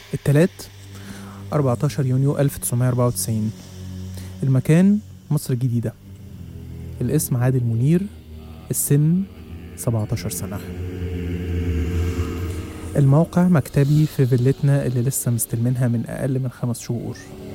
التلات 14 يونيو 1994 المكان مصر الجديدة الاسم عادل منير السن 17 سنة الموقع مكتبي في فيلتنا اللي لسه مستلمينها من أقل من خمس شهور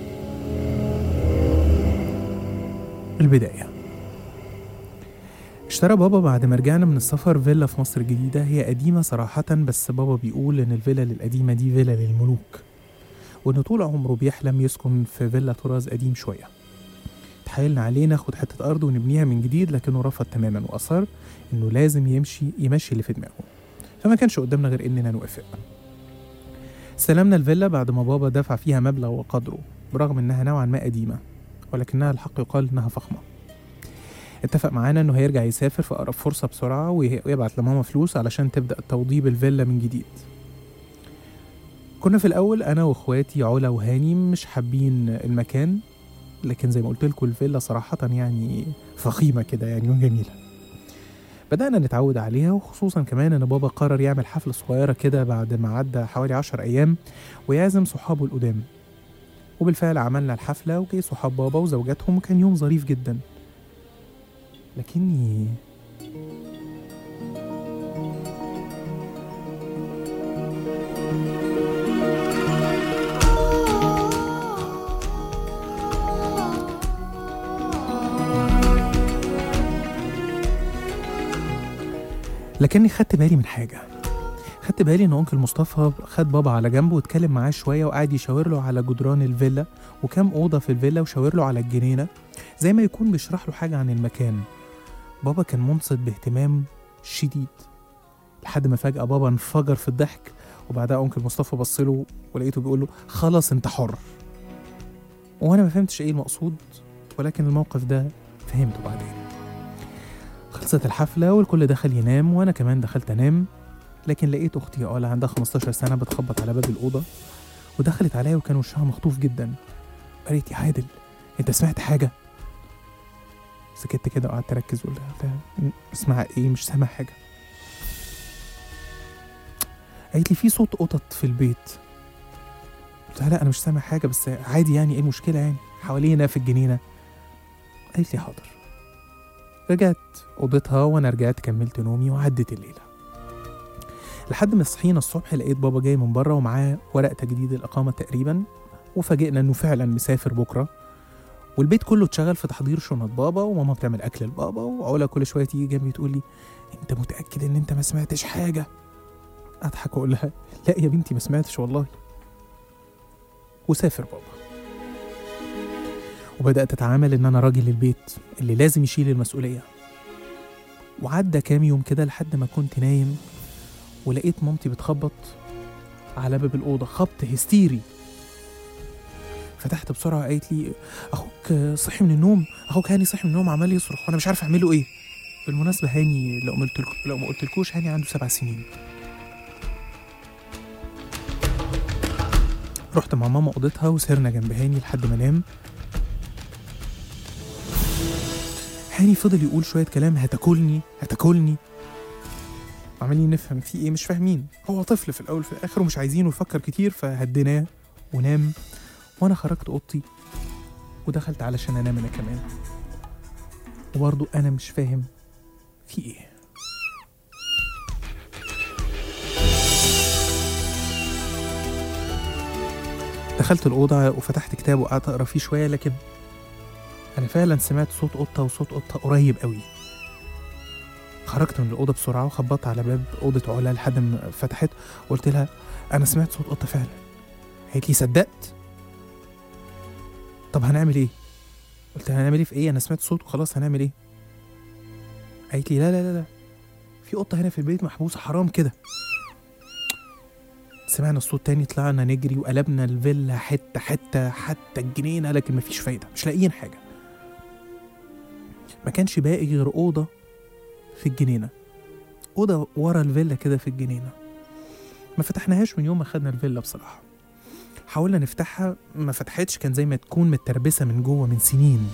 البداية اشترى بابا بعد ما رجعنا من السفر فيلا في مصر الجديدة هي قديمة صراحة بس بابا بيقول إن الفيلا القديمة دي فيلا للملوك وإن طول عمره بيحلم يسكن في فيلا طراز قديم شوية تحايلنا عليه ناخد حتة أرض ونبنيها من جديد لكنه رفض تماما وأصر إنه لازم يمشي يمشي اللي في دماغه فما كانش قدامنا غير إننا نوافق استلمنا الفيلا بعد ما بابا دفع فيها مبلغ وقدره برغم إنها نوعا ما قديمة ولكنها الحق يقال إنها فخمة اتفق معانا إنه هيرجع يسافر في أقرب فرصة بسرعة وي- ويبعت لماما فلوس علشان تبدأ توضيب الفيلا من جديد كنا في الأول أنا وإخواتي علا وهاني مش حابين المكان لكن زي ما قلت لكم الفيلا صراحة يعني فخيمة كده يعني وجميلة بدأنا نتعود عليها وخصوصا كمان إن بابا قرر يعمل حفلة صغيرة كده بعد ما عدى حوالي عشر أيام ويعزم صحابه القدام وبالفعل عملنا الحفلة وجي صحاب بابا وزوجاتهم وكان يوم ظريف جدا لكني لكني خدت بالي من حاجة خدت بالي ان انكل مصطفى خد بابا على جنب واتكلم معاه شوية وقعد يشاور له على جدران الفيلا وكام أوضة في الفيلا وشاور له على الجنينة زي ما يكون بيشرح له حاجة عن المكان بابا كان منصت باهتمام شديد لحد ما فجأة بابا انفجر في الضحك وبعدها أنكل مصطفى بص له ولقيته بيقول له خلاص أنت حر وأنا ما فهمتش إيه المقصود ولكن الموقف ده فهمته بعدين خلصت الحفلة والكل دخل ينام وأنا كمان دخلت أنام لكن لقيت أختي علا عندها 15 سنة بتخبط على باب الأوضة ودخلت عليا وكان وشها مخطوف جدا قالت يا عادل أنت سمعت حاجة؟ سكت كده وقعدت أركز وقلت لها اسمع إيه مش سامع حاجة قالت لي في صوت قطط في البيت قلت لها لا أنا مش سامع حاجة بس عادي يعني إيه المشكلة يعني حوالينا في الجنينة قالت لي حاضر رجعت أوضتها وأنا رجعت كملت نومي وعدت الليلة لحد ما صحينا الصبح لقيت بابا جاي من بره ومعاه ورق تجديد الإقامة تقريبا وفاجئنا إنه فعلا مسافر بكرة والبيت كله اتشغل في تحضير شنط بابا وماما بتعمل أكل لبابا وعلا كل شوية تيجي جنبي تقول لي أنت متأكد إن أنت ما سمعتش حاجة أضحك وأقول لها لا يا بنتي ما سمعتش والله وسافر بابا وبدأت أتعامل إن أنا راجل البيت اللي لازم يشيل المسؤولية وعدى كام يوم كده لحد ما كنت نايم ولقيت مامتي بتخبط على باب الأوضة خبط هستيري فتحت بسرعة قالت لي أخوك صحي من النوم أخوك هاني صحي من النوم عمال يصرخ وأنا مش عارف أعمله إيه بالمناسبة هاني لو ما قلتلكوا لو ما قلتلكوش هاني عنده سبع سنين رحت مع ماما أوضتها وسهرنا جنب هاني لحد ما نام هاني فضل يقول شوية كلام هتاكلني هتاكلني عمالين نفهم في ايه مش فاهمين هو طفل في الاول في الاخر ومش عايزينه يفكر كتير فهديناه ونام وانا خرجت اوضتي ودخلت علشان انام انا كمان وبرضه انا مش فاهم في ايه دخلت الأوضة وفتحت كتاب وقعدت أقرأ فيه شوية لكن أنا فعلا سمعت صوت قطة وصوت قطة قريب قوي خرجت من الأوضة بسرعة وخبطت على باب أوضة علا لحد ما فتحت وقلت لها أنا سمعت صوت قطة فعلا قالت لي صدقت طب هنعمل إيه؟ قلت لها هنعمل إيه في إيه؟ أنا سمعت صوت وخلاص هنعمل إيه؟ قالت لي لا لا لا لا في قطة هنا في البيت محبوسة حرام كده سمعنا الصوت تاني طلعنا نجري وقلبنا الفيلا حتة حتة حتى الجنينة لكن مفيش فايدة مش لاقيين حاجة ما كانش باقي غير أوضة في الجنينة أوضة ورا الفيلا كده في الجنينة ما فتحناهاش من يوم ما خدنا الفيلا بصراحة حاولنا نفتحها ما فتحتش كان زي ما تكون متربسة من جوه من سنين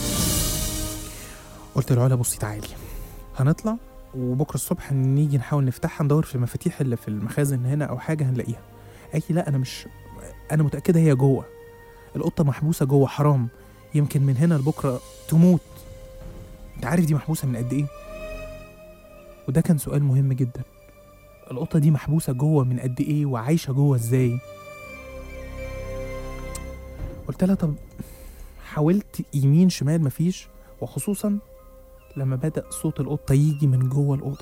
قلت لعلا بصي تعالي هنطلع وبكرة الصبح نيجي نحاول نفتحها ندور في المفاتيح اللي في المخازن هنا أو حاجة هنلاقيها قالت لي لا أنا مش انا متاكده هي جوه القطه محبوسه جوه حرام يمكن من هنا لبكره تموت انت عارف دي محبوسه من قد ايه وده كان سؤال مهم جدا القطه دي محبوسه جوه من قد ايه وعايشه جوه ازاي قلت لها طب حاولت يمين شمال مفيش وخصوصا لما بدأ صوت القطة يجي من جوه الأوضة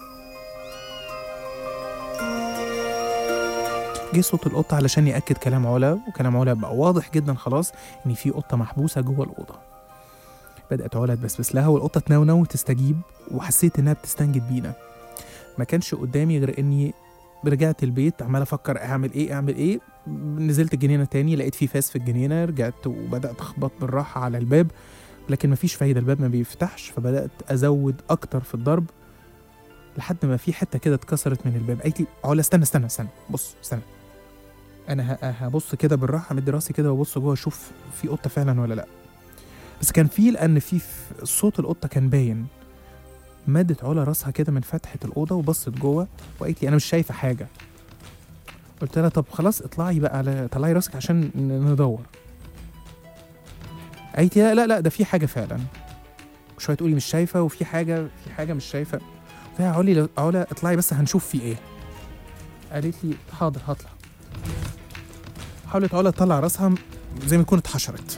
جه صوت القطة علشان يأكد كلام علا وكلام علا بقى واضح جدا خلاص إن في قطة محبوسة جوه الأوضة بدأت علا تبسبس لها والقطة تنونو وتستجيب وحسيت إنها بتستنجد بينا ما كانش قدامي غير إني رجعت البيت عمال أفكر أعمل إيه أعمل إيه نزلت الجنينة تاني لقيت في فاس في الجنينة رجعت وبدأت أخبط بالراحة على الباب لكن مفيش فايدة الباب ما بيفتحش فبدأت أزود أكتر في الضرب لحد ما في حتة كده اتكسرت من الباب قالت لي علا استنى استنى استنى بص استنى أنا ه- هبص كده بالراحة مدي راسي كده وابص جوه أشوف في قطة فعلا ولا لأ بس كان في لأن في في- صوت القطة كان باين مدت علا راسها كده من فتحة الأوضة وبصت جوه وقالت لي أنا مش شايفة حاجة قلت لها طب خلاص اطلعي بقى على طلعي راسك عشان ن- ندور قالت لي لا لا لا ده في حاجه فعلا شويه تقولي مش شايفه وفي حاجه في حاجه مش شايفه قلت لها علي لو- علا اطلعي بس هنشوف في ايه قالت لي حاضر هطلع حاولت علا تطلع راسها م- زي ما تكون اتحشرت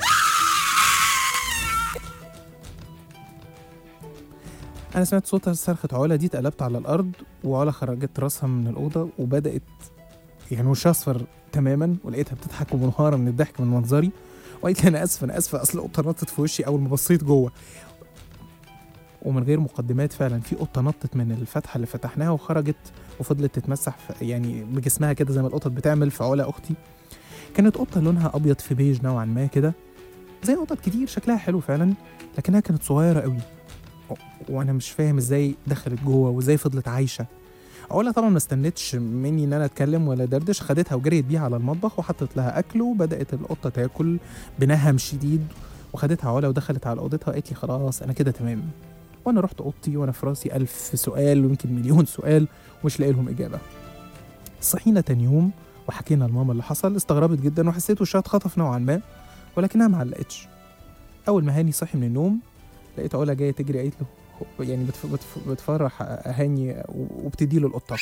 انا سمعت صوت صرخه علا دي اتقلبت على الارض وعلا خرجت راسها من الاوضه وبدات يعني وشها اصفر تماما ولقيتها بتضحك ومنهاره من الضحك من منظري وقالت لي انا اسفه انا اسفه اصل القطه نطت في وشي اول ما بصيت جوه ومن غير مقدمات فعلا في قطه نطت من الفتحه اللي فتحناها وخرجت وفضلت تتمسح في يعني بجسمها كده زي ما القطط بتعمل في علا اختي كانت قطه لونها ابيض في بيج نوعا ما كده زي قطط كتير شكلها حلو فعلا لكنها كانت صغيره قوي و- وانا مش فاهم ازاي دخلت جوه وازاي فضلت عايشه علا طبعا ما استنتش مني ان انا اتكلم ولا دردش خدتها وجريت بيها على المطبخ وحطت لها اكل وبدات القطه تاكل بنهم شديد وخدتها علا ودخلت على اوضتها وقالت لي خلاص انا كده تمام وانا رحت اوضتي وانا في راسي الف سؤال ويمكن مليون سؤال ومش لاقي لهم اجابه صحينا تاني يوم وحكينا لماما اللي حصل استغربت جدا وحسيت وشها اتخطف نوعا ما ولكنها ما علقتش اول ما هاني صحي من النوم لقيت علا جايه تجري قالت له يعني بتف... بتف... بتفرح هاني وبتدي له القطه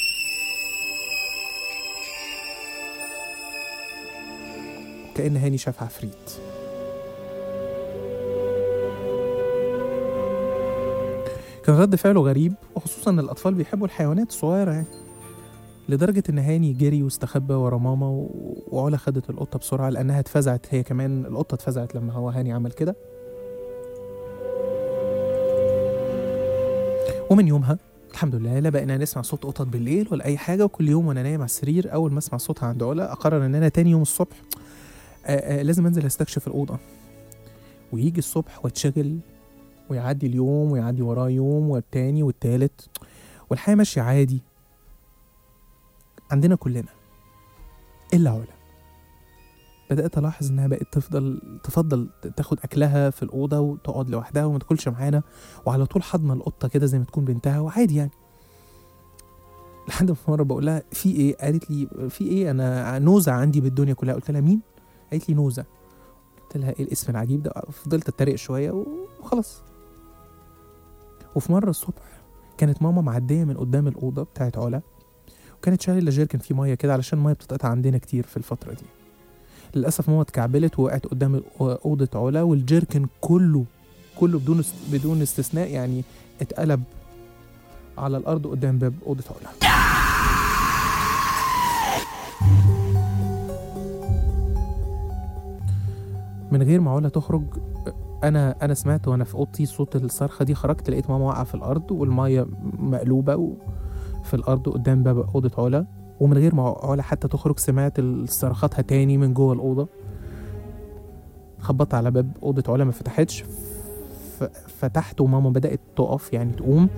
كأن هاني شاف عفريت كان رد فعله غريب وخصوصا ان الاطفال بيحبوا الحيوانات الصغيره يعني لدرجه ان هاني جري واستخبى ورا ماما و- وعلا خدت القطه بسرعه لانها اتفزعت هي كمان القطه اتفزعت لما هو هاني عمل كده ومن يومها الحمد لله لا بقينا نسمع صوت قطط بالليل ولا اي حاجه وكل يوم وانا نايم على السرير اول ما اسمع صوتها عند علا اقرر ان انا تاني يوم الصبح آآ آآ لازم انزل استكشف الاوضه ويجي الصبح واتشغل ويعدي اليوم ويعدي وراه يوم والتاني والتالت والحياه ماشيه عادي عندنا كلنا الا علا بدات الاحظ انها بقت تفضل تفضل تاخد اكلها في الاوضه وتقعد لوحدها وما تاكلش معانا وعلى طول حضن القطه كده زي ما تكون بنتها وعادي يعني لحد ما في مره بقول لها في ايه قالت لي في ايه انا نوزه عندي بالدنيا كلها قلت لها مين قالت لي نوزه قلت لها ايه الاسم العجيب ده فضلت اتريق شويه وخلاص وفي مره الصبح كانت ماما معديه من قدام الاوضه بتاعت علا وكانت شايله جيركن فيه ميه كده علشان الميه بتتقطع عندنا كتير في الفتره دي للاسف ماما اتكعبلت ووقعت قدام اوضه علا والجيركن كله كله بدون است... بدون استثناء يعني اتقلب على الارض قدام باب اوضه علا من غير ما علا تخرج انا انا سمعت وانا في اوضتي صوت الصرخه دي خرجت لقيت ماما واقعه في الارض والميه مقلوبه و... في الارض قدام باب اوضه علا ومن غير ما علا حتى تخرج سمعت صرخاتها تاني من جوه الاوضه خبطت على باب اوضه علا ما فتحتش ف... فتحت وماما بدات تقف يعني تقوم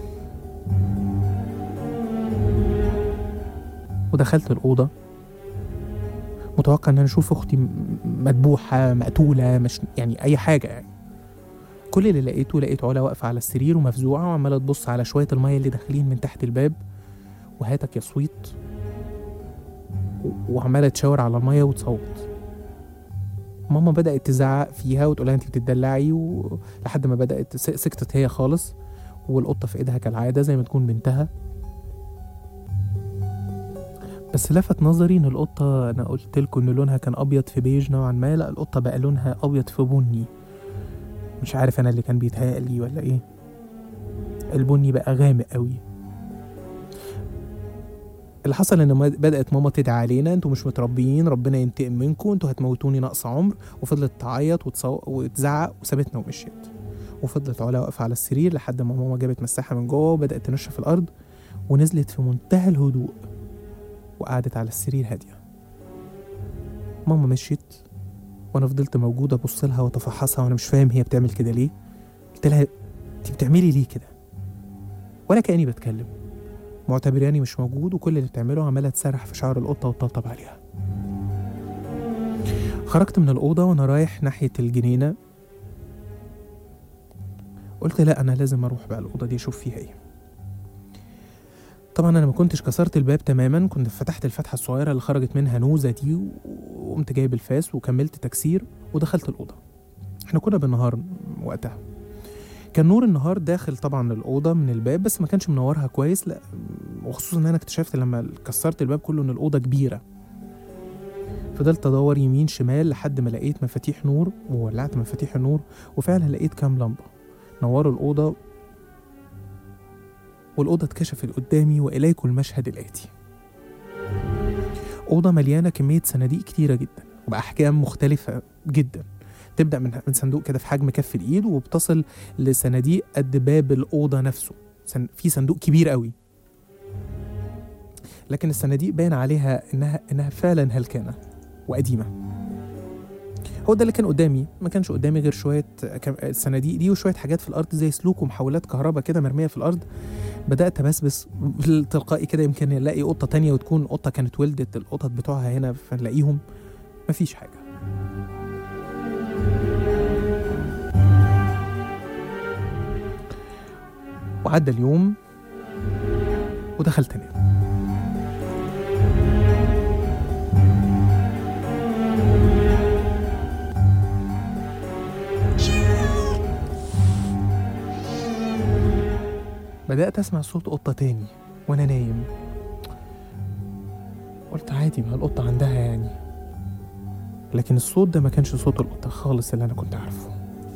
ودخلت الاوضه متوقع ان انا اشوف اختي مذبوحه مقتوله مش يعني اي حاجه يعني كل اللي لقيته لقيت علا واقفه على السرير ومفزوعه وعماله تبص على شويه الميه اللي داخلين من تحت الباب وهاتك يا صويت و- وعمالة تشاور على المية وتصوت ماما بدأت تزعق فيها وتقولها انت بتدلعي و... لحد ما بدأت س- سكتت هي خالص والقطة في ايدها كالعادة زي ما تكون بنتها بس لفت نظري ان القطة انا قلت لكم ان لونها كان ابيض في بيج نوعا ما لا القطة بقى لونها ابيض في بني مش عارف انا اللي كان بيتهيألي ولا ايه البني بقى غامق قوي اللي حصل ان ما- بدأت ماما تدعي علينا انتوا مش متربيين ربنا ينتقم منكم انتوا هتموتوني نقص عمر وفضلت تعيط وتصو... وتزعق وسابتنا ومشيت وفضلت علا واقفة على السرير لحد ما ماما جابت مساحة من جوه وبدأت تنشف في الأرض ونزلت في منتهى الهدوء وقعدت على السرير هادية ماما مشيت وأنا فضلت موجودة أبص لها وأتفحصها وأنا مش فاهم هي بتعمل كده ليه قلت لها أنت بتعملي ليه كده ولا كأني بتكلم معتبراني مش موجود وكل اللي بتعمله عمالة تسرح في شعر القطة وتطبطب عليها خرجت من الأوضة وأنا رايح ناحية الجنينة قلت لا أنا لازم أروح بقى الأوضة دي أشوف فيها إيه طبعا أنا ما كنتش كسرت الباب تماما كنت فتحت الفتحة الصغيرة اللي خرجت منها نوزة دي وقمت جايب الفاس وكملت تكسير ودخلت الأوضة احنا كنا بالنهار وقتها كان نور النهار داخل طبعا الأوضة من الباب بس ما كانش منورها كويس لا وخصوصا ان انا اكتشفت لما كسرت الباب كله ان الأوضة كبيرة فضلت ادور يمين شمال لحد ما لقيت مفاتيح نور وولعت مفاتيح النور وفعلا لقيت كام لمبة نوروا الأوضة والأوضة اتكشفت قدامي وإليكم المشهد الآتي أوضة مليانة كمية صناديق كتيرة جدا وبأحجام مختلفة جدا تبدأ من من صندوق كده في حجم كف الإيد وبتصل لصناديق قد باب الأوضة نفسه سن- في صندوق كبير قوي لكن الصناديق باين عليها إنها إنها فعلا هلكانة وقديمة هو ده اللي كان قدامي ما كانش قدامي غير شوية كم- الصناديق دي وشوية حاجات في الأرض زي سلوك ومحولات كهرباء كده مرمية في الأرض بدأت أبسبس بالتلقائي كده يمكن نلاقي قطة تانية وتكون قطة كانت ولدت القطط بتوعها هنا فنلاقيهم مفيش حاجة وعدى اليوم ودخلت انام بدأت أسمع صوت قطة تاني وأنا نايم قلت عادي ما القطة عندها يعني لكن الصوت ده ما كانش صوت القطة خالص اللي أنا كنت عارفه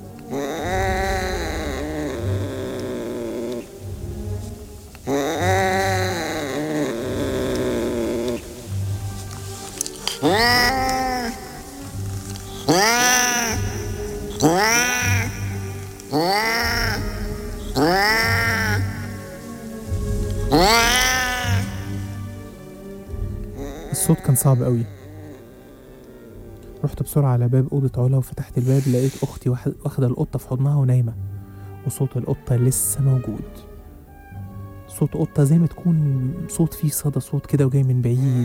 الصوت كان صعب قوي رحت بسرعة على باب أوضة علا وفتحت الباب لقيت أختي واحد- واخدة القطة في حضنها ونايمة وصوت القطة لسه موجود صوت قطة زي ما تكون صوت فيه صدى صوت كده وجاي من بعيد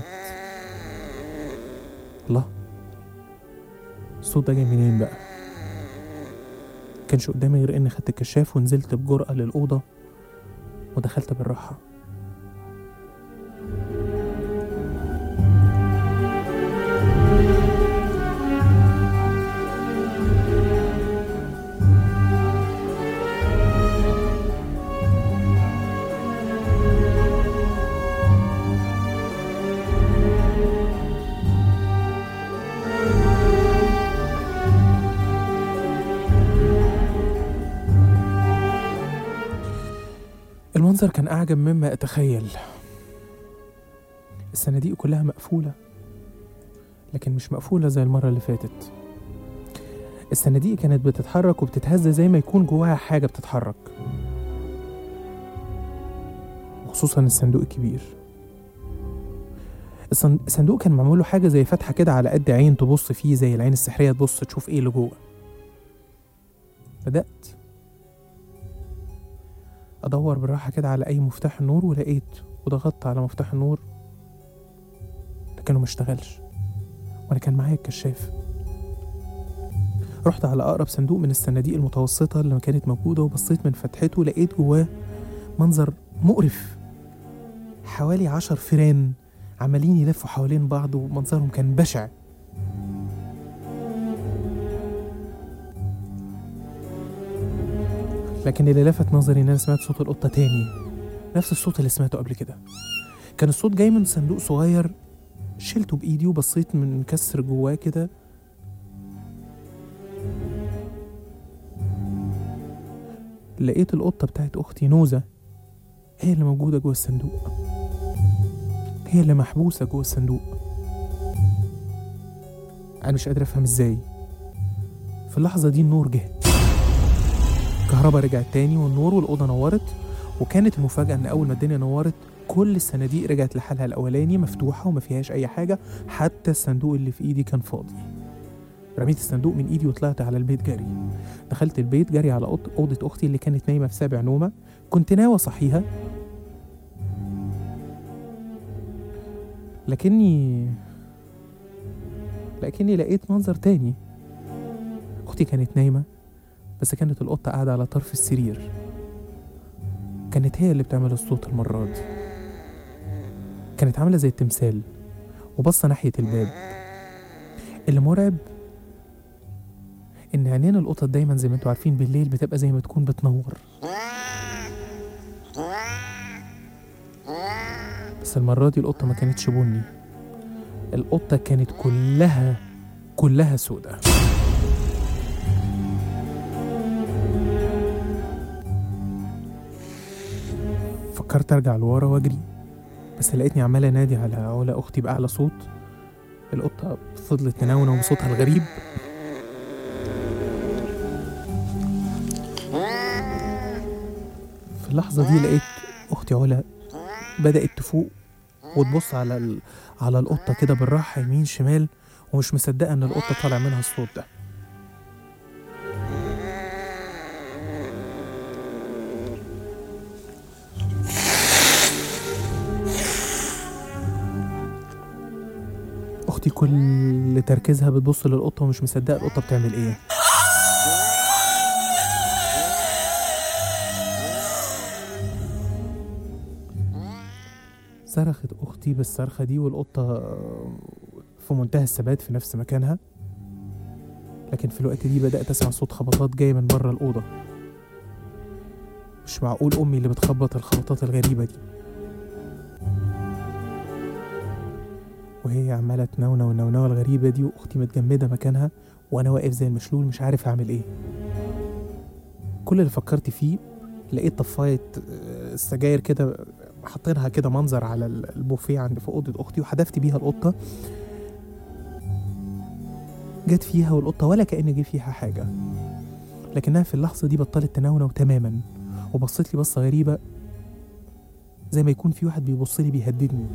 الله الصوت ده جاي منين بقى كانش قدامي غير اني خدت الكشاف ونزلت بجرأة للأوضة ودخلت بالراحة المنظر كان أعجب مما أتخيل الصناديق كلها مقفولة لكن مش مقفولة زي المرة اللي فاتت الصناديق كانت بتتحرك وبتتهز زي ما يكون جواها حاجة بتتحرك وخصوصا الصندوق الكبير الصن- الصندوق كان معمول له حاجة زي فتحة كده على قد عين تبص فيه زي العين السحرية تبص تشوف ايه اللي جوه بدأت أدور بالراحة كده على أي مفتاح النور ولقيت وضغطت على مفتاح النور لكنه مشتغلش وأنا كان معايا الكشاف رحت على أقرب صندوق من الصناديق المتوسطة اللي كانت موجودة وبصيت من فتحته لقيت جواه منظر مقرف حوالي عشر فيران عمالين يلفوا حوالين بعض ومنظرهم كان بشع لكن اللي لفت نظري ان انا سمعت صوت القطه تاني نفس الصوت اللي سمعته قبل كده كان الصوت جاي من صندوق صغير شلته بايدي وبصيت من كسر جواه كده لقيت القطة بتاعت أختي نوزة هي اللي موجودة جوه الصندوق هي اللي محبوسة جوه الصندوق أنا مش قادر أفهم إزاي في اللحظة دي النور جه الكهرباء رجعت تاني والنور والأوضة نورت وكانت المفاجأة إن أول ما الدنيا نورت كل الصناديق رجعت لحالها الأولاني مفتوحة وما فيهاش أي حاجة حتى الصندوق اللي في إيدي كان فاضي رميت الصندوق من إيدي وطلعت على البيت جري دخلت البيت جري على أوض- أوضة أختي اللي كانت نايمة في سابع نومة كنت ناوي أصحيها لكني لكني لقيت منظر تاني أختي كانت نايمة بس كانت القطة قاعدة على طرف السرير كانت هي اللي بتعمل الصوت المرة دي كانت عاملة زي التمثال وبصة ناحية الباب اللي مرعب إن عينين القطط دايما زي ما انتوا عارفين بالليل بتبقى زي ما تكون بتنور بس المرة دي القطة ما كانتش بني القطة كانت كلها كلها سودة فكرت ارجع لورا واجري بس لقيتني عمال انادي على علا اختي باعلى صوت القطه فضلت تنونو بصوتها الغريب في اللحظه دي لقيت اختي علا بدات تفوق وتبص على ال... على القطه كده بالراحه يمين شمال ومش مصدقه ان القطه طالع منها الصوت ده اختي كل تركيزها بتبص للقطه ومش مصدقه القطه بتعمل ايه صرخت اختي بالصرخه دي والقطه في منتهى الثبات في نفس مكانها لكن في الوقت دي بدات اسمع صوت خبطات جايه من بره الاوضه مش معقول امي اللي بتخبط الخبطات الغريبه دي وهي عمالة تنونة والنونوة الغريبة دي وأختي متجمدة مكانها وأنا واقف زي المشلول مش عارف أعمل إيه كل اللي فكرت فيه لقيت طفاية آه، السجاير كده حاطينها كده منظر على ال- البوفيه عند في أوضة أختي وحدفت بيها القطة جت فيها والقطة ولا كأن جه فيها حاجة لكنها في اللحظة دي بطلت تنونة تماما وبصت لي بصة غريبة زي ما يكون في واحد بيبص لي بيهددني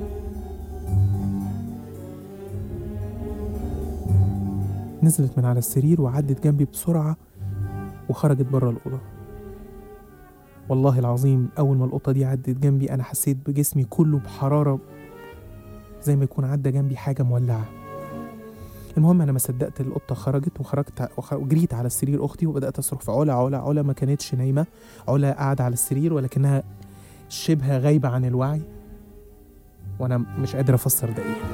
نزلت من على السرير وعدت جنبي بسرعة وخرجت بره الأوضة والله العظيم أول ما القطة دي عدت جنبي أنا حسيت بجسمي كله بحرارة زي ما يكون عدى جنبي حاجة مولعة المهم أنا ما صدقت القطة خرجت وخرجت وخ- وجريت على السرير أختي وبدأت أصرخ في علا علا علا ما كانتش نايمة علا قاعدة على السرير ولكنها شبه غايبة عن الوعي وأنا مش قادر أفسر ده إيه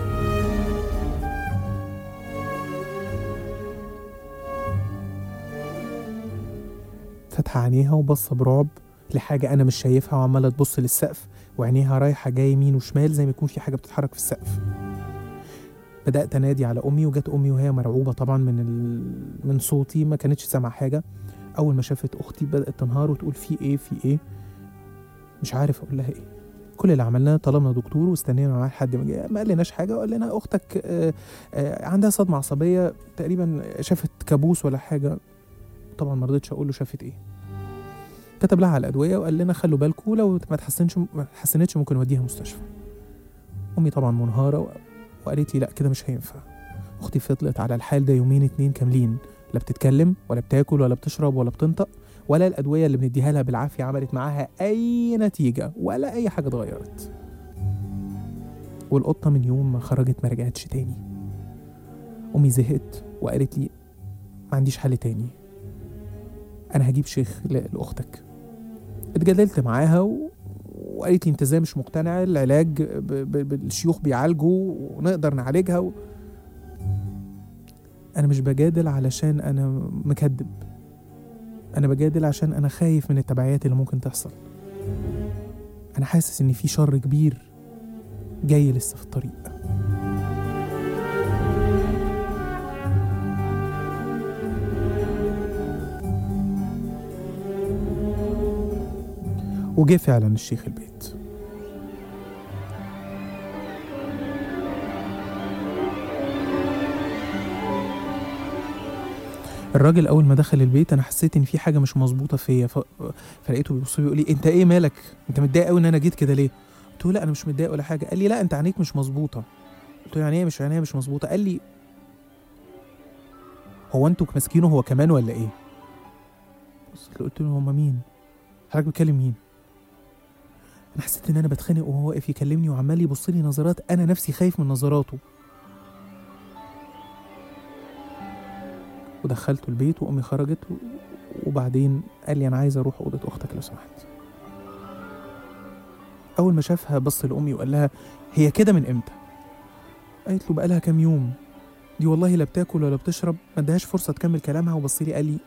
فاتحة عينيها وبصة برعب لحاجة أنا مش شايفها وعمالة تبص للسقف وعينيها رايحة جاية يمين وشمال زي ما يكون في حاجة بتتحرك في السقف بدأت أنادي على أمي وجت أمي وهي مرعوبة طبعا من ال... من صوتي ما كانتش سامعة حاجة أول ما شافت أختي بدأت تنهار وتقول في إيه في إيه مش عارف أقول لها إيه كل اللي عملناه طلبنا دكتور واستنينا معاه لحد ما جه ما قالناش حاجة وقال لنا أختك آه، آه، عندها صدمة عصبية تقريبا شافت كابوس ولا حاجة طبعا ما رضيتش أقول له شافت إيه كتب لها على الادويه وقال لنا خلوا بالكم لو ما تحسنش ما تحسنتش ممكن نوديها مستشفى امي طبعا منهاره و- وقالت لي لا كده مش هينفع اختي فضلت على الحال ده يومين اتنين كاملين لا بتتكلم ولا بتاكل ولا بتشرب ولا بتنطق ولا الادويه اللي بنديها لها بالعافيه عملت معاها اي نتيجه ولا اي حاجه اتغيرت والقطه من يوم ما خرجت ما رجعتش تاني امي زهقت وقالت لي ما عنديش حل تاني انا هجيب شيخ ل- لاختك اتجادلت معاها و... وقالت لي انت ازاي مش مقتنع العلاج ب- ب- بالشيوخ بيعالجوا ونقدر نعالجها و... انا مش بجادل علشان انا مكذب انا بجادل عشان انا خايف من التبعيات اللي ممكن تحصل انا حاسس ان في شر كبير جاي لسه في الطريق وجه فعلا الشيخ البيت الراجل اول ما دخل البيت انا حسيت ان في حاجه مش مظبوطه فيا ف... فلقيته بيبص لي بيقول لي انت ايه مالك انت متضايق قوي ان انا جيت كده ليه قلت له لا انا مش متضايق ولا حاجه قال لي لا انت عينيك مش مظبوطه قلت له يعني ايه مش عينيا مش مظبوطه قال لي هو انتوا ماسكينه هو كمان ولا ايه بصيت له قلت له هما مين حضرتك بتكلم مين انا حسيت ان انا بتخانق وهو واقف يكلمني وعمال يبص لي نظرات انا نفسي خايف من نظراته ودخلته البيت وامي خرجت و- وبعدين قال لي انا عايز اروح اوضه اختك لو سمحت اول ما شافها بص لامي وقال لها هي كده من امتى قالت له بقالها كام يوم دي والله لا بتاكل ولا بتشرب ما ادهاش فرصه تكمل كلامها وبص لي قال لي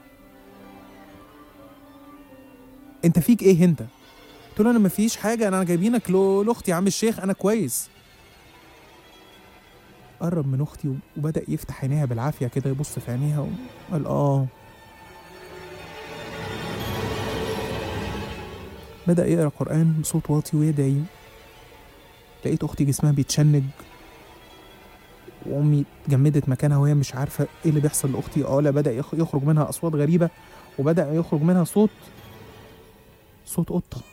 انت فيك ايه انت قلت له انا ما فيش حاجه انا جايبينك ل- لاختي يا عم الشيخ انا كويس قرب من اختي وبدا يفتح عينيها بالعافيه كده يبص في عينيها وقال اه بدا يقرا قران بصوت واطي ويدعي لقيت اختي جسمها بيتشنج وامي اتجمدت مكانها وهي مش عارفه ايه اللي بيحصل لاختي علا بدا يخ- يخرج منها اصوات غريبه وبدا يخرج منها صوت صوت قطه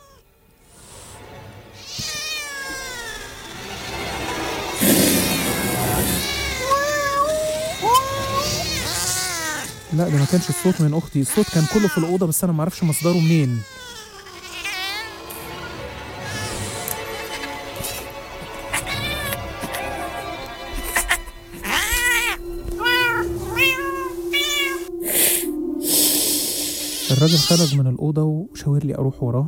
لا ده ما كانش الصوت من اختي الصوت كان كله في الاوضه بس انا ما اعرفش مصدره منين الراجل خرج من الأوضة وشاور لي أروح وراه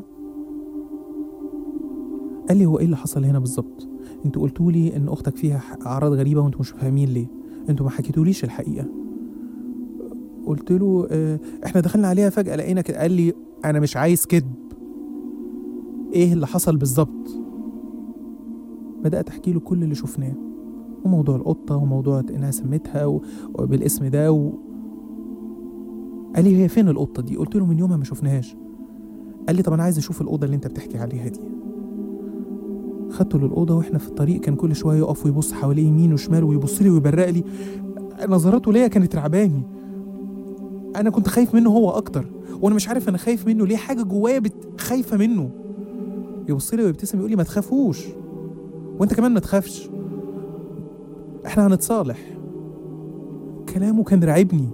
قال لي هو إيه اللي حصل هنا بالظبط انتوا قلتوا لي إن أختك فيها ح- أعراض غريبة وانتوا مش فاهمين ليه انتوا ما حكيتوليش الحقيقة قلت له اه احنا دخلنا عليها فجأة لقينا كده قال لي أنا مش عايز كذب إيه اللي حصل بالظبط بدأت أحكي له كل اللي شفناه وموضوع القطة وموضوع إنها سمتها و- وبالاسم ده و... قال لي هي فين القطه دي قلت له من يومها ما شفناهاش قال لي طب انا عايز اشوف الاوضه اللي انت بتحكي عليها دي خدته للاوضه واحنا في الطريق كان كل شويه يقف ويبص حواليه يمين وشمال ويبص لي ويبرق لي نظراته ليا كانت رعباني انا كنت خايف منه هو اكتر وانا مش عارف انا خايف منه ليه حاجه جوايا بت... خايفه منه يبص لي ويبتسم يقول لي ما تخافوش وانت كمان ما تخافش احنا هنتصالح كلامه كان راعبني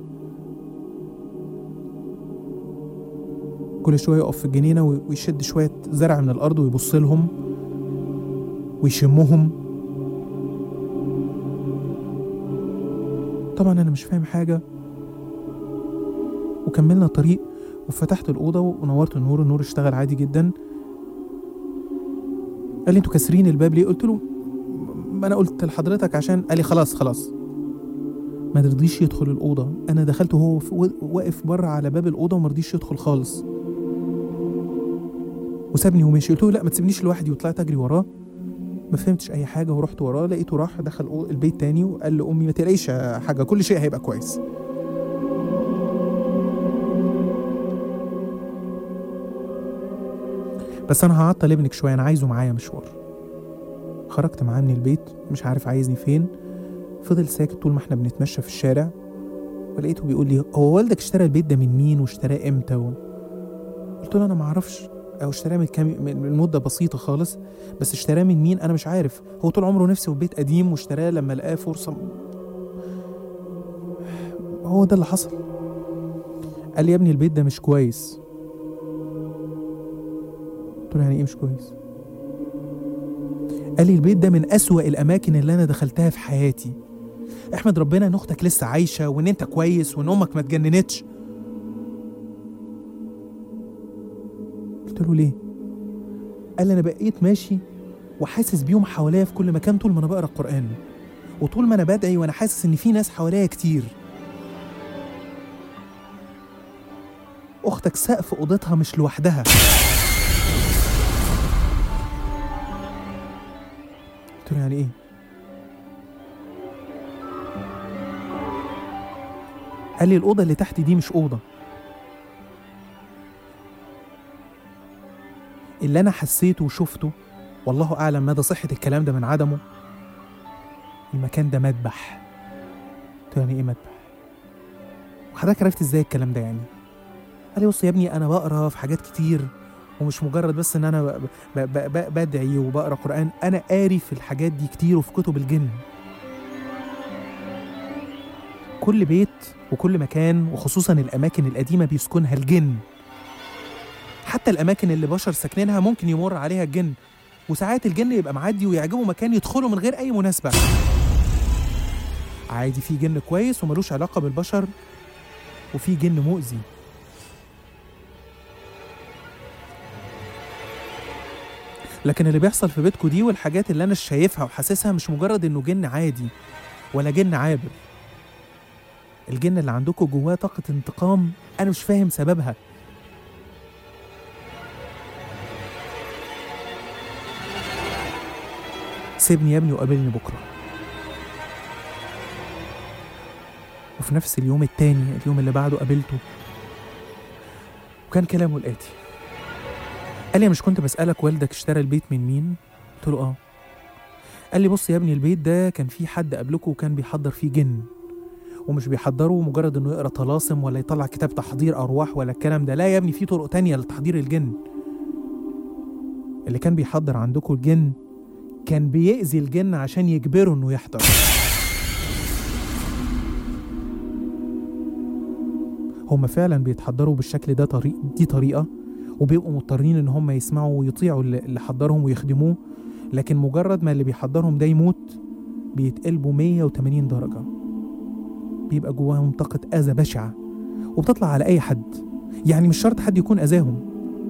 كل شويه يقف في الجنينه وي- ويشد شويه زرع من الارض ويبص لهم ويشمهم طبعا انا مش فاهم حاجه وكملنا الطريق وفتحت الاوضه ونورت النور النور اشتغل عادي جدا قال لي انتوا كاسرين الباب ليه قلت له ما انا قلت لحضرتك عشان قال لي خلاص خلاص ما رضيش يدخل الاوضه انا دخلت وهو في- واقف بره على باب الاوضه وما رضيش يدخل خالص وسابني ومشي قلت له لا ما تسيبنيش لوحدي وطلعت اجري وراه ما فهمتش اي حاجه ورحت وراه لقيته راح دخل أو- البيت تاني وقال لامي ما تقلقيش يا حاجه كل شيء هيبقى كويس بس انا هعطل ابنك شويه انا عايزه معايا مشوار خرجت معاه من البيت مش عارف عايزني فين فضل ساكت طول ما احنا بنتمشى في الشارع ولقيته بيقول لي هو والدك اشترى البيت ده من مين واشتراه امتى و... قلت له انا ما اعرفش او اشتراه من كام من من مده بسيطه خالص بس اشتراه من مين انا مش عارف هو طول عمره نفسه في بيت قديم واشتراه لما لقاه فرصه هو ده اللي حصل قال لي يا ابني البيت ده مش كويس قلت له يعني ايه مش كويس قال لي البيت ده من أسوأ الأماكن اللي أنا دخلتها في حياتي احمد ربنا إن أختك لسه عايشة وإن أنت كويس وإن أمك ما اتجننتش قلت له ليه قال لي انا بقيت ماشي وحاسس بيهم حواليا في كل مكان طول ما انا بقرا القران وطول ما انا بدعي وانا حاسس ان في ناس حواليا كتير اختك سقف اوضتها مش لوحدها قلت له يعني ايه قال لي الاوضه اللي تحت دي مش اوضه اللي انا حسيته وشفته والله اعلم مدى صحه الكلام ده من عدمه المكان ده مذبح قلت له يعني ايه مذبح وحضرتك عرفت ازاي الكلام ده يعني قال لي بص يا ابني انا بقرا في حاجات كتير ومش مجرد بس ان انا ب- ب- ب- ب- بدعي وبقرا قران انا قاري في الحاجات دي كتير وفي كتب الجن كل بيت وكل مكان وخصوصا الاماكن القديمه بيسكنها الجن حتى الاماكن اللي بشر ساكنينها ممكن يمر عليها الجن وساعات الجن يبقى معدي ويعجبه مكان يدخله من غير اي مناسبه عادي في جن كويس وملوش علاقه بالبشر وفي جن مؤذي لكن اللي بيحصل في بيتكو دي والحاجات اللي انا شايفها وحاسسها مش مجرد انه جن عادي ولا جن عابر الجن اللي عندكم جواه طاقة انتقام أنا مش فاهم سببها سيبني يا ابني وقابلني بكرة وفي نفس اليوم التاني اليوم اللي بعده قابلته وكان كلامه الآتي قال لي مش كنت بسألك والدك اشترى البيت من مين؟ قلت له اه قال لي بص يا ابني البيت ده كان فيه حد قبلكم وكان بيحضر فيه جن ومش بيحضره مجرد انه يقرا طلاسم ولا يطلع كتاب تحضير ارواح ولا الكلام ده لا يا ابني في طرق تانية لتحضير الجن اللي كان بيحضر عندكم الجن كان بيأذي الجن عشان يجبره انه يحضر هما فعلا بيتحضروا بالشكل ده طريق دي طريقة وبيبقوا مضطرين ان هم يسمعوا ويطيعوا اللي اللي حضرهم ويخدموه لكن مجرد ما اللي بيحضرهم ده يموت بيتقلبوا 180 درجة بيبقى جواهم طاقة أذى بشعة وبتطلع على أي حد يعني مش شرط حد يكون أذاهم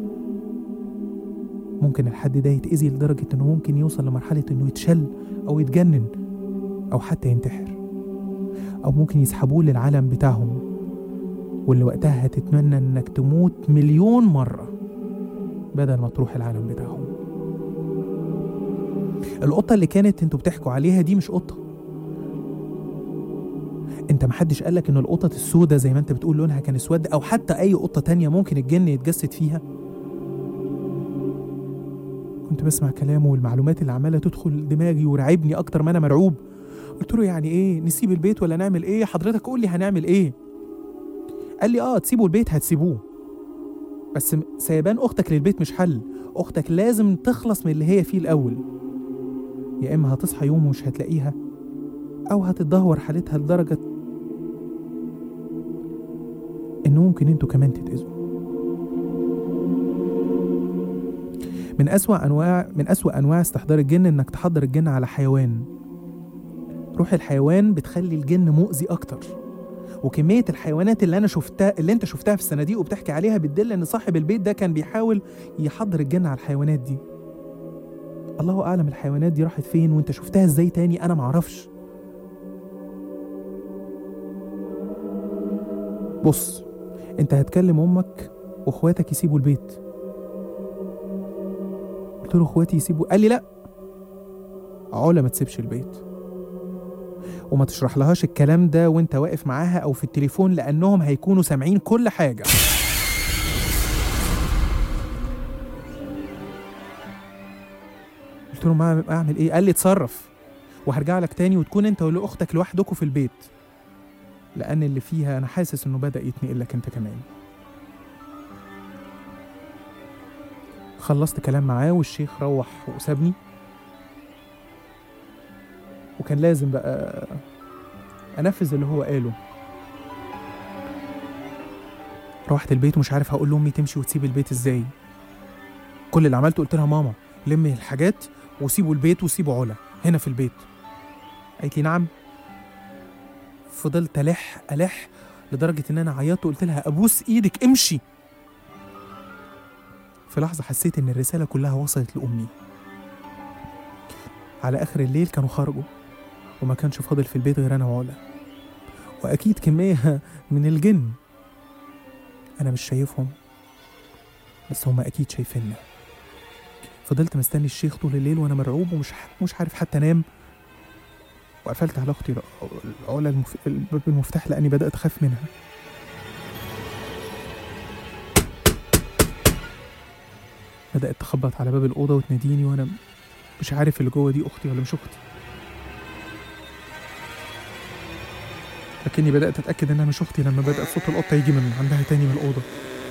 ممكن الحد ده يتأذي لدرجة إنه ممكن يوصل لمرحلة إنه يتشل أو يتجنن أو حتى ينتحر أو ممكن يسحبوه للعالم بتاعهم واللي وقتها هتتمنى إنك تموت مليون مرة بدل ما تروح العالم بتاعهم القطة اللي كانت انتوا بتحكوا عليها دي مش قطة انت محدش قالك ان القطط السوداء زي ما انت بتقول لونها كان اسود او حتى اي قطة تانية ممكن الجن يتجسد فيها كنت بسمع كلامه والمعلومات اللي عمالة تدخل دماغي ورعبني اكتر ما انا مرعوب قلت له يعني ايه نسيب البيت ولا نعمل ايه حضرتك قول لي هنعمل ايه قال لي اه تسيبوا البيت هتسيبوه بس م- سيبان اختك للبيت مش حل اختك لازم تخلص من اللي هي فيه الاول يا اما هتصحى يوم ومش هتلاقيها او هتتدهور حالتها لدرجه ان ممكن انتوا كمان تتاذوا من أسوأ أنواع من أسوأ أنواع استحضار الجن إنك تحضر الجن على حيوان روح الحيوان بتخلي الجن مؤذي أكتر وكمية الحيوانات اللي أنا شفتها اللي أنت شفتها في الصناديق وبتحكي عليها بتدل إن صاحب البيت ده كان بيحاول يحضر الجن على الحيوانات دي الله أعلم الحيوانات دي راحت فين وأنت شفتها إزاي تاني أنا معرفش بص أنت هتكلم أمك وإخواتك يسيبوا البيت قلت له اخواتي يسيبوا قال لي لا علا ما تسيبش البيت وما تشرح لهاش الكلام ده وانت واقف معاها او في التليفون لانهم هيكونوا سامعين كل حاجه قلت له ما اعمل ايه قال لي اتصرف وهرجع لك تاني وتكون انت واختك لوحدكوا في البيت لان اللي فيها انا حاسس انه بدا يتنقل لك انت كمان خلصت كلام معاه والشيخ روح وسابني وكان لازم بقى انفذ اللي هو قاله روحت البيت ومش عارف هقول لامي تمشي وتسيب البيت ازاي كل اللي عملته قلت لها ماما لمي الحاجات وسيبوا البيت وسيبوا علا هنا في البيت قالت لي نعم فضلت الح الح لدرجه ان انا عيطت وقلت لها ابوس ايدك امشي في لحظة حسيت إن الرسالة كلها وصلت لأمي على آخر الليل كانوا خرجوا وما كانش فاضل في البيت غير أنا وعلا وأكيد كمية من الجن أنا مش شايفهم بس هما أكيد شايفيننا فضلت مستني الشيخ طول الليل وأنا مرعوب ومش مش عارف حتى أنام وقفلت على أختي علا المف... الباب المفتاح لأني بدأت أخاف منها بدأت تخبط على باب الأوضة وتناديني وأنا مش عارف اللي جوه دي أختي ولا مش أختي لكني بدأت أتأكد إنها مش أختي لما بدأ صوت القطة يجي من عندها تاني من الأوضة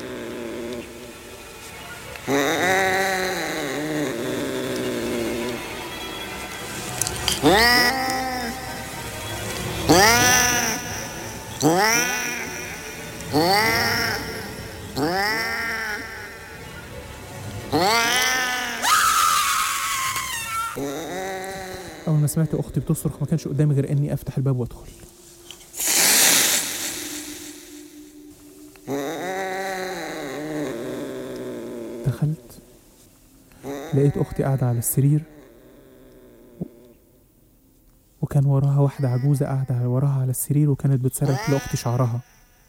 أول ما سمعت أختي بتصرخ ما كانش قدامي غير إني أفتح الباب وأدخل دخلت لقيت أختي قاعدة على السرير وكان وراها واحدة عجوزة قاعدة وراها على السرير وكانت بتسرح لأختي شعرها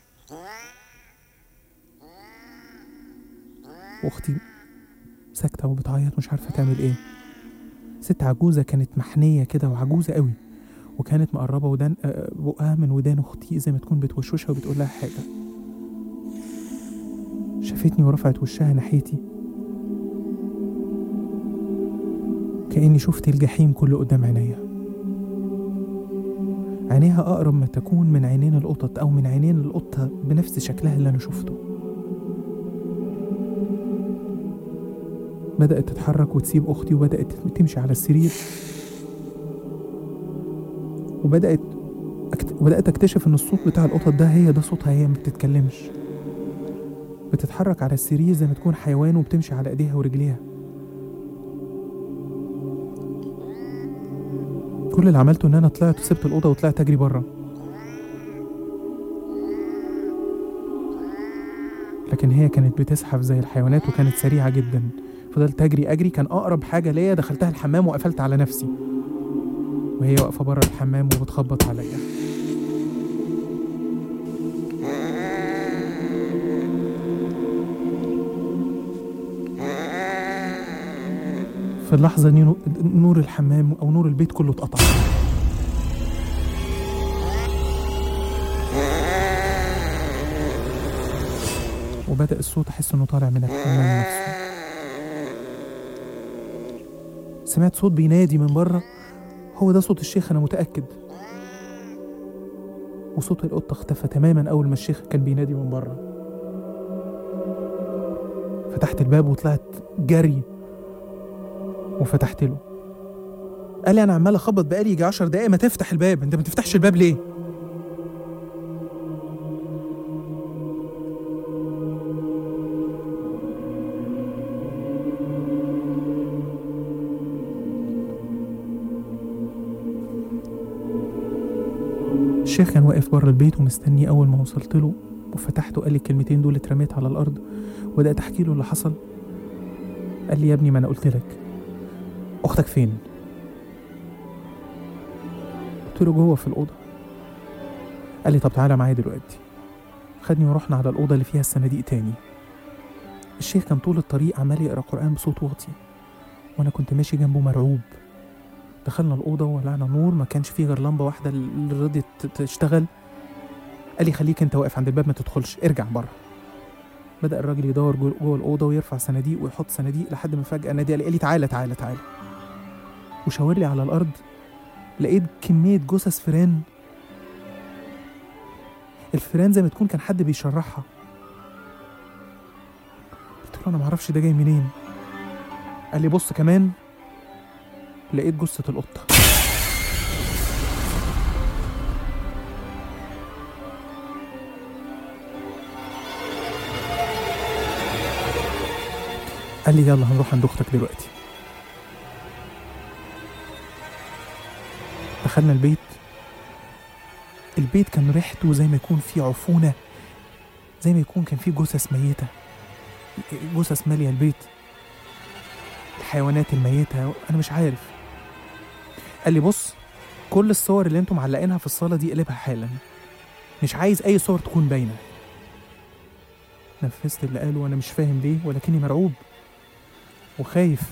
وأختي ساكتة وبتعيط مش عارفة تعمل إيه ست عجوزة كانت محنية كده وعجوزة قوي وكانت مقربة ودان آه، بقها من ودان أختي زي ما تكون بتوشوشها وبتقول لها حاجة شافتني ورفعت وشها ناحيتي كأني شفت الجحيم كله قدام عينيا عينيها أقرب ما تكون من عينين القطط أو من عينين القطة بنفس شكلها اللي أنا شفته بدأت تتحرك وتسيب أختي وبدأت تمشي على السرير وبدأت أكت... وبدأت أكتشف إن الصوت بتاع القطط ده هي ده صوتها هي ما بتتكلمش بتتحرك على السرير زي ما تكون حيوان وبتمشي على ايديها ورجليها كل اللي عملته ان انا طلعت وسبت الاوضه وطلعت اجري بره لكن هي كانت بتزحف زي الحيوانات وكانت سريعه جدا فضلت اجري اجري كان اقرب حاجه ليا دخلتها الحمام وقفلت على نفسي وهي واقفه بره الحمام وبتخبط عليا في اللحظة دي نو- نور الحمام أو نور البيت كله اتقطع وبدأ الصوت أحس إنه طالع من الحمام نفسه سمعت صوت بينادي من بره هو ده صوت الشيخ أنا متأكد وصوت القطة اختفى تماما أول ما الشيخ كان بينادي من بره فتحت الباب وطلعت جري وفتحت له قال لي انا عمال اخبط بقالي يجي 10 دقايق ما تفتح الباب انت ما تفتحش الباب ليه الشيخ كان واقف بره البيت ومستني اول ما وصلت له وفتحته قال لي الكلمتين دول اترميت على الارض وبدات احكي له اللي حصل قال لي يا ابني ما انا قلت لك اختك فين قلت له جوه في الاوضه قال لي طب تعالى معايا دلوقتي خدني ورحنا على الاوضه اللي فيها الصناديق تاني الشيخ كان طول الطريق عمال يقرا قران بصوت واطي وانا كنت ماشي جنبه مرعوب دخلنا الاوضه وولعنا نور ما كانش فيه غير لمبه واحده اللي رضيت تشتغل قال لي خليك انت واقف عند الباب ما تدخلش ارجع بره بدأ الراجل يدور جوه جوه الأوضة ويرفع صناديق ويحط صناديق لحد ما فجأة نادي قال لي تعالى تعالى تعالى وشاور لي على الأرض لقيت كمية جثث فيران الفيران زي ما تكون كان حد بيشرحها قلت له أنا معرفش ده جاي منين قال لي بص كمان لقيت جثة القطة قال لي يلا هنروح عند اختك دلوقتي دخلنا البيت البيت كان ريحته زي ما يكون فيه عفونة زي ما يكون كان فيه جثث ميتة جثث مالية البيت الحيوانات الميتة أنا مش عارف قال لي بص كل الصور اللي انتم معلقينها في الصالة دي قلبها حالا مش عايز أي صور تكون باينة نفذت اللي قاله وأنا مش فاهم ليه ولكني مرعوب وخايف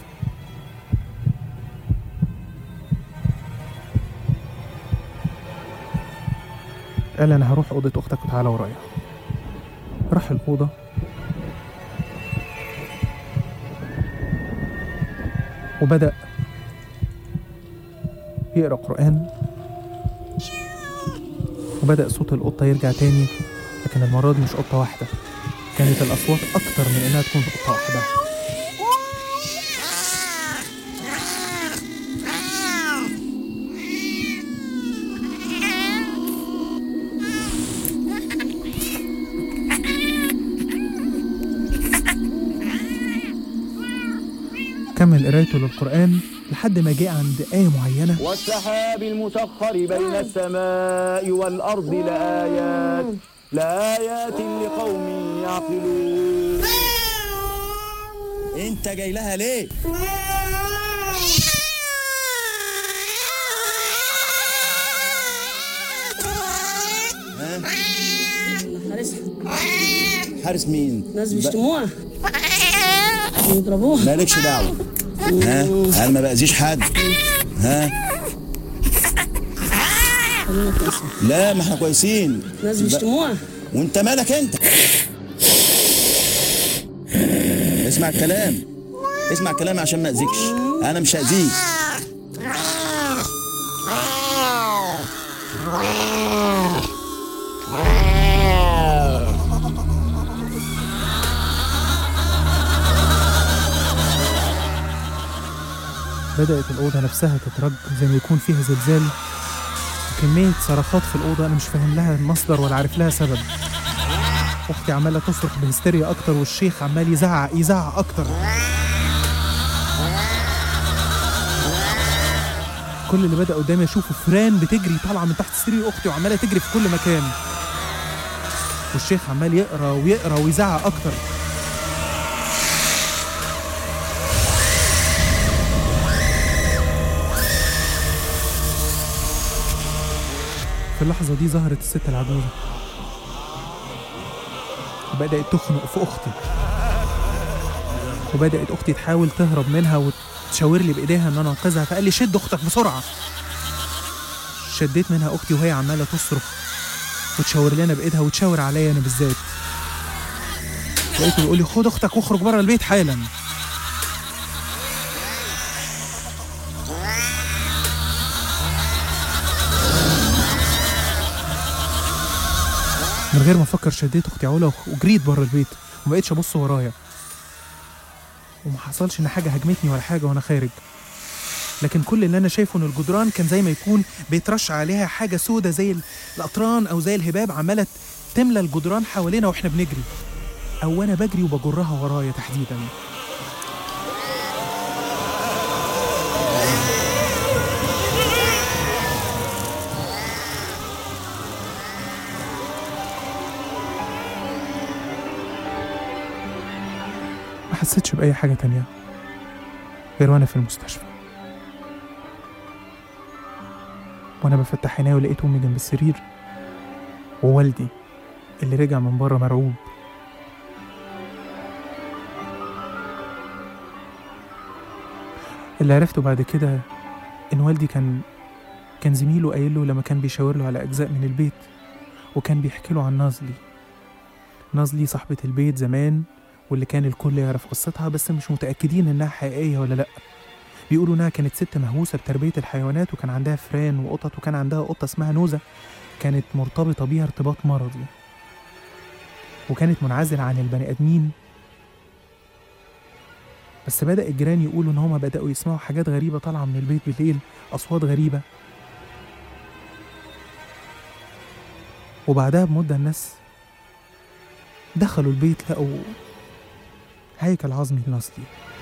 قال أنا هروح أوضة أختك وتعالى ورايا راح الأوضة وبدأ يقرأ قرآن وبدأ صوت القطة يرجع تاني لكن المرة دي مش قطة واحدة كانت الأصوات أكتر من إنها تكون قطة واحدة كمل قرايته للقرآن لحد ما جه عند آية معينة والسحاب المسخر بين السماء والأرض لآيات لآيات لقوم يعقلون انت جاي لها ليه حارسها حارس مين ناس بيشتموها بيضربوها مالكش دعوه ها انا ما باذيش حد ها خلينا كويسين لا ما احنا كويسين ناس بيشتموها وانت مالك انت اسمع الكلام اسمع الكلام عشان ما اذيكش انا مش هاذيك بدأت الأوضة نفسها تترج زي ما يكون فيها زلزال وكمية صرخات في الأوضة أنا مش فاهم لها مصدر ولا عارف لها سبب أختي عمالة تصرخ بهستيريا أكتر والشيخ عمال يزعق يزعق أكتر كل اللي بدأ قدامي أشوفه فران بتجري طالعة من تحت سرير أختي وعمالة تجري في كل مكان والشيخ عمال يقرا ويقرا ويزعق أكتر في اللحظة دي ظهرت الست العجوزة وبدأت تخنق في أختي وبدأت أختي تحاول تهرب منها وتشاور لي بإيديها إن أنا أنقذها فقال لي شد أختك بسرعة شديت منها أختي وهي عمالة تصرخ وتشاور لنا بإيدها وتشاور عليا أنا بالذات لقيته بيقول لي خد أختك واخرج بره البيت حالا من غير ما افكر شديت اختي علا وخ- وجريت بره البيت وما بقتش ابص ورايا وما حصلش ان حاجه هجمتني ولا حاجه وانا خارج لكن كل اللي انا شايفه ان الجدران كان زي ما يكون بيترش عليها حاجه سودة زي ال- الاطران او زي الهباب عماله تملى الجدران حوالينا واحنا بنجري او انا بجري وبجرها ورايا تحديدا ما حسيتش بأي حاجة تانية غير وأنا في المستشفى وأنا بفتح عيني ولقيت أمي جنب السرير ووالدي اللي رجع من بره مرعوب اللي عرفته بعد كده إن والدي كان كان زميله قايل له لما كان بيشاور له على أجزاء من البيت وكان بيحكي له عن نازلي نازلي صاحبة البيت زمان واللي كان الكل يعرف قصتها بس مش متأكدين إنها حقيقية ولا لأ بيقولوا إنها كانت ست مهووسة بتربية الحيوانات وكان عندها فران وقطط وكان عندها قطة اسمها نوزة كانت مرتبطة بيها ارتباط مرضي وكانت منعزلة عن البني آدمين بس بدأ الجيران يقولوا إن هما بدأوا يسمعوا حاجات غريبة طالعة من البيت بالليل أصوات غريبة وبعدها بمدة الناس دخلوا البيت لقوا هيكل عظمي لنصلي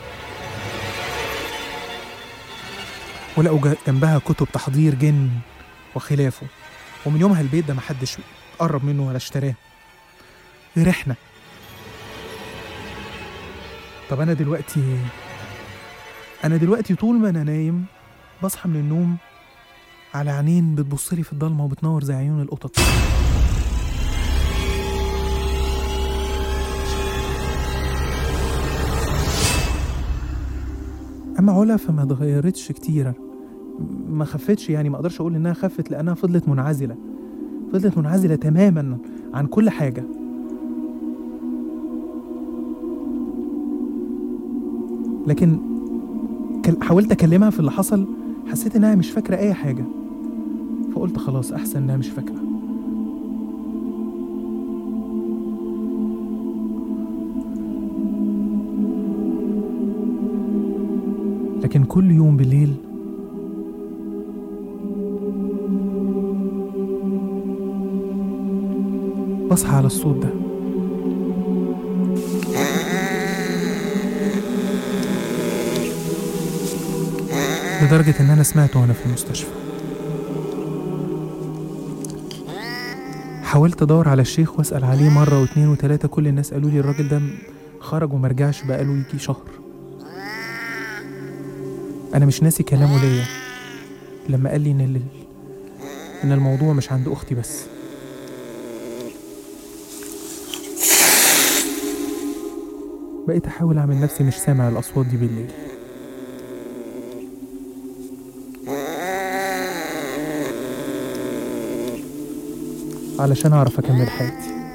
ولقوا جا- جنبها كتب تحضير جن وخلافه ومن يومها البيت ده محدش قرب منه ولا اشتراه غير احنا طب انا دلوقتي انا دلوقتي طول ما انا نايم بصحى من النوم على عينين بتبصلي في الضلمه وبتنور زي عيون القطط اما علا فما اتغيرتش كتير ما خفتش يعني ما اقدرش اقول انها خفت لانها فضلت منعزله فضلت منعزله تماما عن كل حاجه لكن كل- حاولت اكلمها في اللي حصل حسيت انها مش فاكره اي حاجه فقلت خلاص احسن انها مش فاكره لكن كل يوم بالليل بصحى على الصوت ده لدرجة إن أنا سمعته وأنا في المستشفى حاولت أدور على الشيخ وأسأل عليه مرة واتنين وتلاتة كل الناس قالوا لي الراجل ده خرج ومرجعش بقاله يجي شهر أنا مش ناسي كلامه ليا لما قال لي إن ال... إن الموضوع مش عند أختي بس بقيت أحاول أعمل نفسي مش سامع الأصوات دي بالليل علشان أعرف أكمل حياتي